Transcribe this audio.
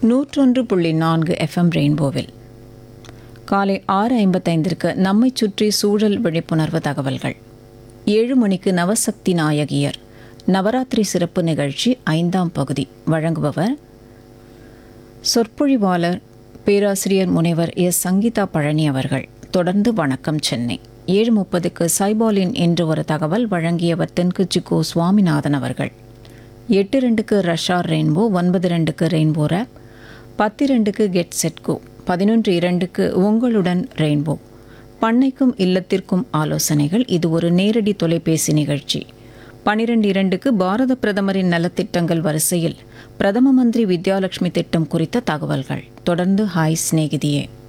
நூற்றொன்று புள்ளி நான்கு எஃப்எம் ரெயின்போவில் காலை ஆறு ஐம்பத்தைந்திற்கு நம்மை சுற்றி சூழல் விழிப்புணர்வு தகவல்கள் ஏழு மணிக்கு நவசக்தி நாயகியர் நவராத்திரி சிறப்பு நிகழ்ச்சி ஐந்தாம் பகுதி வழங்குபவர் சொற்பொழிவாளர் பேராசிரியர் முனைவர் எஸ் சங்கீதா பழனி அவர்கள் தொடர்ந்து வணக்கம் சென்னை ஏழு முப்பதுக்கு சைபாலின் என்று ஒரு தகவல் வழங்கியவர் தென்குச்சி கோ சுவாமிநாதன் அவர்கள் எட்டு ரெண்டுக்கு ரஷார் ரெயின்போ ஒன்பது ரெண்டுக்கு ரெயின்போ ரேப் பத்து ரெண்டுக்கு கெட் செட் கோ பதினொன்று இரண்டுக்கு உங்களுடன் ரெயின்போ பண்ணைக்கும் இல்லத்திற்கும் ஆலோசனைகள் இது ஒரு நேரடி தொலைபேசி நிகழ்ச்சி பனிரெண்டு இரண்டுக்கு பாரத பிரதமரின் நலத்திட்டங்கள் வரிசையில் பிரதம மந்திரி வித்யாலட்சுமி திட்டம் குறித்த தகவல்கள் தொடர்ந்து ஹாய் சிநேகிதியே